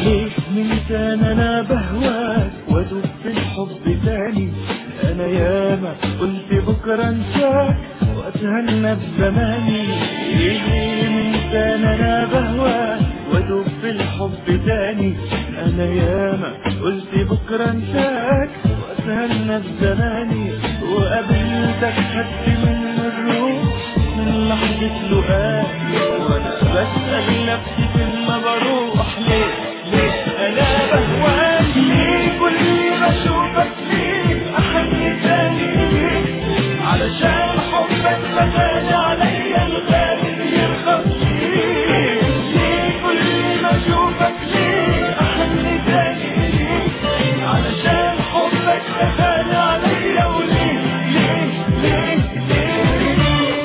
ليه من تاني انا بهواك وادوب في الحب تاني انا ياما قلت بكره انساك واتهنى بزماني ليه من تاني انا بهواك وادوب في الحب تاني انا ياما قلت بكره انساك واتهنى بزماني وقابلتك خدت من الروح من لحظة لقاك وانا بسأل نفسي فين ما بروح ليه ليه انا بهواك ليه كل ما اشوفك ليه احن تاني ليه علشان حبك غالي عليا الغالي يرخص ليه ليه كل ما اشوفك ليه احن تاني ليه علشان حبك غالي عليا وليه ليه ليه ليه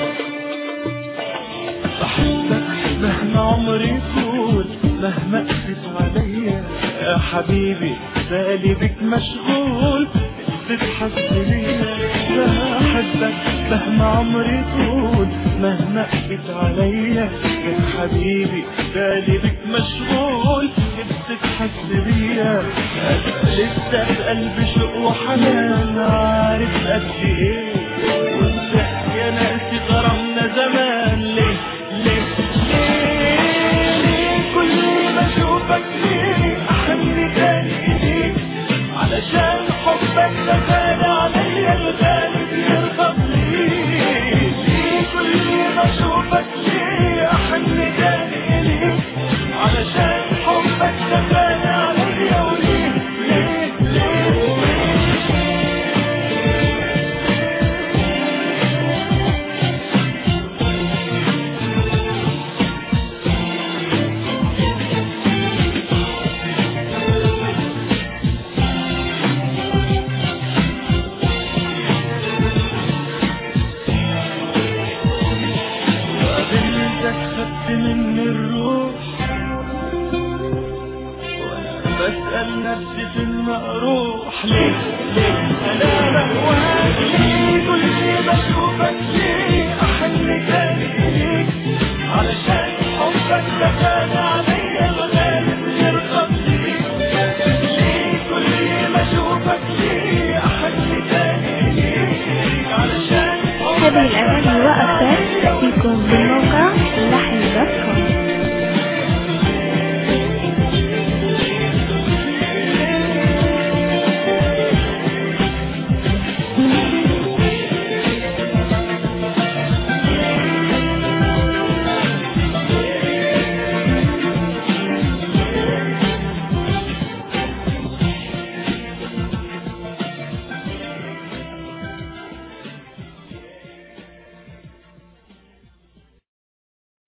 بحبك مهما عمري يطول مهما قفت عليا يا حبيبي بالي بك مشغول تتحس ليا بحبك مهما عمري يطول مهما قفت عليا يا حبيبي بالي بك مشغول تتحس بيا أنا لسه في قلبي شوق وحنان عارف قد ايه وانت يا ناسي غرامنا زمان ليه ليه ليه ليه كل ما اشوفك ليه احن تاني ليه علشان حبك ده غالي عليا الغالي بيرخص ليه ليه كل ما اشوفك ليه احن تاني ليه علشان حبك ده غالي عليا وليه ليه ليه قابلتك خدت مني الروح وانا بسأل نفسي فين ما اروح ليه ليه انا بهواك ليه كل ما اشوفك ليه احن تاني ليك علشان حبك ده غالي عليا الغالب يرخص ليك ليه كل ما اشوفك ليه احن تاني ليك علشان هذه الأغاني وأكثر